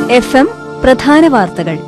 F M പ്രധാന വാർത്തകൾ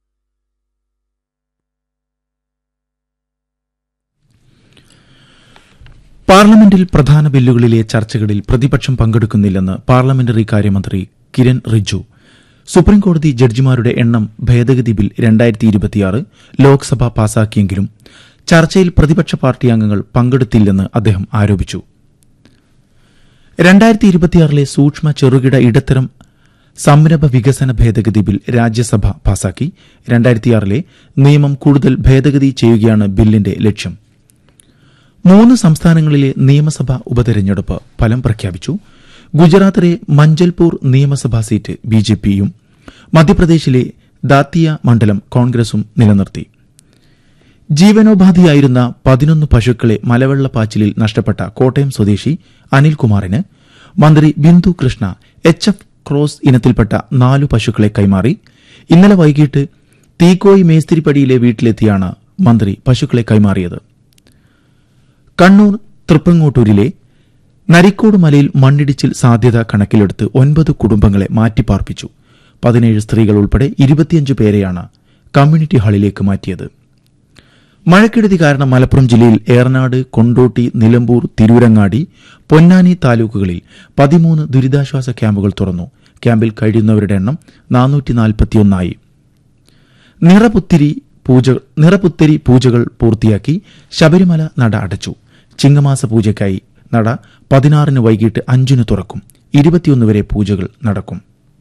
പാർലമെന്റിൽ പ്രധാന ബില്ലുകളിലെ ചർച്ചകളിൽ പ്രതിപക്ഷം പങ്കെടുക്കുന്നില്ലെന്ന് പാർലമെന്ററി കാര്യമന്ത്രി കിരൺ റിജ്ജു സുപ്രീംകോടതി ജഡ്ജിമാരുടെ എണ്ണം ഭേദഗതി ബിൽ രണ്ടായിരത്തി ഇരുപത്തിയാറ് ലോക്സഭ പാസാക്കിയെങ്കിലും ചർച്ചയിൽ പ്രതിപക്ഷ പാർട്ടി അംഗങ്ങൾ പങ്കെടുത്തില്ലെന്ന് അദ്ദേഹം ആരോപിച്ചു രണ്ടായിരത്തി ഇരുപത്തിയാറിലെ സൂക്ഷ്മ ചെറുകിട ഇടത്തരം സംരംഭ വികസന ഭേദഗതി ബിൽ രാജ്യസഭ പാസാക്കി രണ്ടായിരത്തിയാറിലെ നിയമം കൂടുതൽ ഭേദഗതി ചെയ്യുകയാണ് ബില്ലിന്റെ ലക്ഷ്യം മൂന്ന് സംസ്ഥാനങ്ങളിലെ നിയമസഭാ ഉപതെരഞ്ഞെടുപ്പ് ഫലം പ്രഖ്യാപിച്ചു ഗുജറാത്തിലെ മഞ്ചൽപൂർ നിയമസഭാ സീറ്റ് ബിജെപിയും മധ്യപ്രദേശിലെ ദാത്തിയ മണ്ഡലം കോൺഗ്രസും നിലനിർത്തി ജീവനോപാധിയായിരുന്ന പതിനൊന്ന് പശുക്കളെ മലവെള്ളപ്പാച്ചിലിൽ നഷ്ടപ്പെട്ട കോട്ടയം സ്വദേശി അനിൽകുമാറിന് മന്ത്രി Bindu Krishna H F cross ഇനത്തിൽപ്പെട്ട നാലു പശുക്കളെ കൈമാറി ഇന്നലെ വൈകിട്ട് തീക്കോയി മേസ്തിരിപ്പടിയിലെ വീട്ടിലെത്തിയാണ് മന്ത്രി പശുക്കളെ കൈമാറിയത് കണ്ണൂർ തൃപ്പങ്ങോട്ടൂരിലെ നരിക്കോട് മലയിൽ മണ്ണിടിച്ചിൽ സാധ്യത കണക്കിലെടുത്ത് ഒൻപത് കുടുംബങ്ങളെ മാറ്റിപ്പാർപ്പിച്ചു പതിനേഴ് സ്ത്രീകൾ ഉൾപ്പെടെ ഇരുപത്തിയഞ്ച് പേരെയാണ് കമ്മ്യൂണിറ്റി ഹാളിലേക്ക് മാറ്റിയത് മഴക്കെടുതി കാരണം മലപ്പുറം ജില്ലയിൽ ഏറനാട് കൊണ്ടോട്ടി നിലമ്പൂർ തിരൂരങ്ങാടി പൊന്നാനി താലൂക്കുകളിൽ പതിമൂന്ന് ദുരിതാശ്വാസ ക്യാമ്പുകൾ തുറന്നു ക്യാമ്പിൽ കഴിയുന്നവരുടെ എണ്ണം നാനൂറ്റി നാൽപ്പത്തിയൊന്നായി നിറപുത്തിരി പൂജ നിറപുത്തരി പൂജകൾ പൂർത്തിയാക്കി ശബരിമല നട അടച്ചു ചിങ്ങമാസ പൂജയ്ക്കായി നട പതിനാറിന് വൈകിട്ട് അഞ്ചിന് തുറക്കും ഇരുപത്തിയൊന്ന് വരെ പൂജകൾ നടക്കും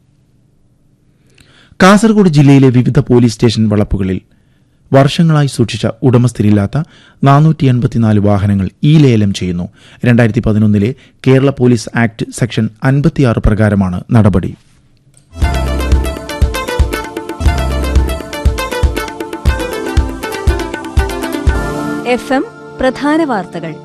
കാസർഗോഡ് ജില്ലയിലെ വിവിധ പോലീസ് സ്റ്റേഷൻ വളപ്പുകളിൽ വർഷങ്ങളായി സൂക്ഷിച്ച ഉടമസ്ഥരില്ലാത്ത നാനൂറ്റി എൺപത്തിനാല് വാഹനങ്ങൾ ഇ ലേലം ചെയ്യുന്നു രണ്ടായിരത്തി പതിനൊന്നിലെ കേരള പോലീസ് ആക്ട് സെക്ഷൻ അൻപത്തിയാറ് പ്രകാരമാണ് നടപടി എഫ് എം പ്രധാന വാർത്തകൾ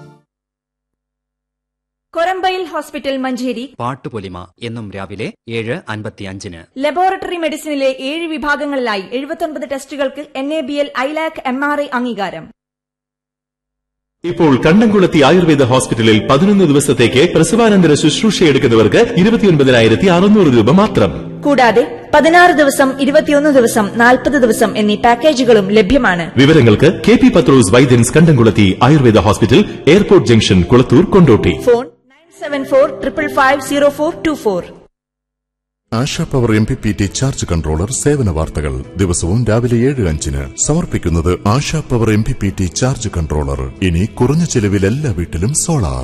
കൊരമ്പയിൽ ഹോസ്പിറ്റൽ മഞ്ചേരി പാട്ടുപൊലിമ എന്നും രാവിലെ ഏഴ് അൻപത്തിയഞ്ചിന് ലബോറട്ടറി മെഡിസിനിലെ ഏഴ് വിഭാഗങ്ങളിലായി എഴുപത്തൊൻപത് ടെസ്റ്റുകൾക്ക് N A B L ILAC M R I അംഗീകാരം ഇപ്പോൾ കണ്ടംകുളത്തി ആയുർവേദ ഹോസ്പിറ്റലിൽ പതിനൊന്ന് ദിവസത്തേക്ക് പ്രസവാനന്തര ശുശ്രൂഷയെടുക്കുന്നവർക്ക് ഇരുപത്തിയൊൻപതിനായിരത്തി അറുന്നൂറ് രൂപ മാത്രം കൂടാതെ പതിനാറ് ദിവസം ഇരുപത്തിയൊന്ന് ദിവസം നാൽപ്പത് ദിവസം എന്നീ പാക്കേജുകളും ലഭ്യമാണ് വിവരങ്ങൾക്ക് K P Pathrose Vaidyans Kandamkulathi Ayurveda hospital airport junction Kulathur Kondotty phone nine seven four triple five zero four two four Asha power M P P T charge controller സേവന വാർത്തകൾ ദിവസവും രാവിലെ ഏഴ് അഞ്ചിന് സമർപ്പിക്കുന്നത് Asha power M P P T charge controller ഇനി കുറഞ്ഞ ചെലവിൽ എല്ലാ വീട്ടിലും സോളാർ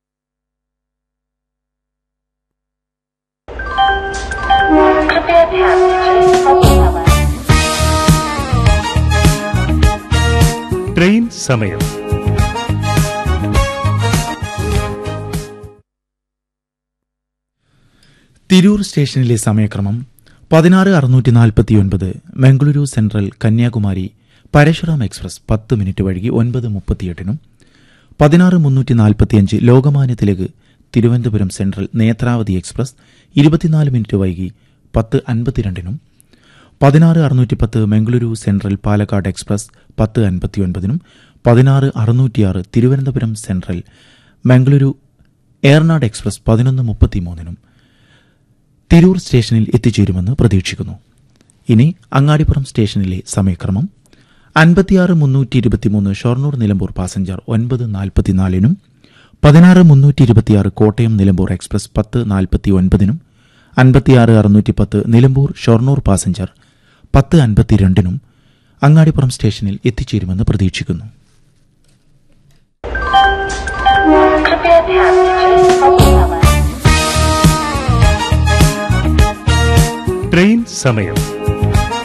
ട്രെയിൻ സമയം തിരൂർ സ്റ്റേഷനിലെ സമയക്രമം പതിനാറ് അറുന്നൂറ്റി നാൽപ്പത്തിയൊൻപത് മംഗളൂരു സെൻട്രൽ കന്യാകുമാരി പരശുറാം എക്സ്പ്രസ് പത്ത് മിനിറ്റ് വൈകി ഒൻപത് മുപ്പത്തിയെട്ടിനും പതിനാറ് മുന്നൂറ്റി നാൽപ്പത്തിയഞ്ച് ലോകമാന്യ തിലക് തിരുവനന്തപുരം സെൻട്രൽ നേത്രാവതി എക്സ്പ്രസ് ഇരുപത്തിനാല് മിനിറ്റ് വൈകി പത്ത് അൻപത്തിരണ്ടിനും പതിനാറ് അറുന്നൂറ്റി പത്ത് മംഗളൂരു സെൻട്രൽ പാലക്കാട് എക്സ്പ്രസ് പത്ത് അൻപത്തിയൊൻപതിനും പതിനാറ് അറുന്നൂറ്റിയാറ് തിരുവനന്തപുരം സെൻട്രൽ മംഗളൂരു ഏർനാട് എക്സ്പ്രസ് പതിനൊന്ന് മുപ്പത്തിമൂന്നിനും തിരൂർ സ്റ്റേഷനിൽ എത്തിച്ചേരുമെന്ന് പ്രതീക്ഷിക്കുന്നു ഇനി അങ്ങാടിപ്പുറം സ്റ്റേഷനിലെ സമയക്രമം അൻപത്തിയാറ് മുന്നൂറ്റി ഇരുപത്തിമൂന്ന് ഷൊർണൂർ നിലമ്പൂർ പാസഞ്ചർ ഒൻപത് നാൽപ്പത്തിനാലിനും പതിനാറ് മുന്നൂറ്റി ഇരുപത്തിയാറ് കോട്ടയം നിലമ്പൂർ എക്സ്പ്രസ് പത്ത് നാൽപ്പത്തി ഒൻപതിനും അൻപത്തിയാറ് അറുന്നൂറ്റി പത്ത് നിലമ്പൂർ ഷൊർണൂർ പാസഞ്ചർ പത്ത് അൻപത്തിരണ്ടിനും അങ്ങാടിപ്പുറം സ്റ്റേഷനിൽ എത്തിച്ചേരുമെന്ന് പ്രതീക്ഷിക്കുന്നു ട്രെയിൻ സമയം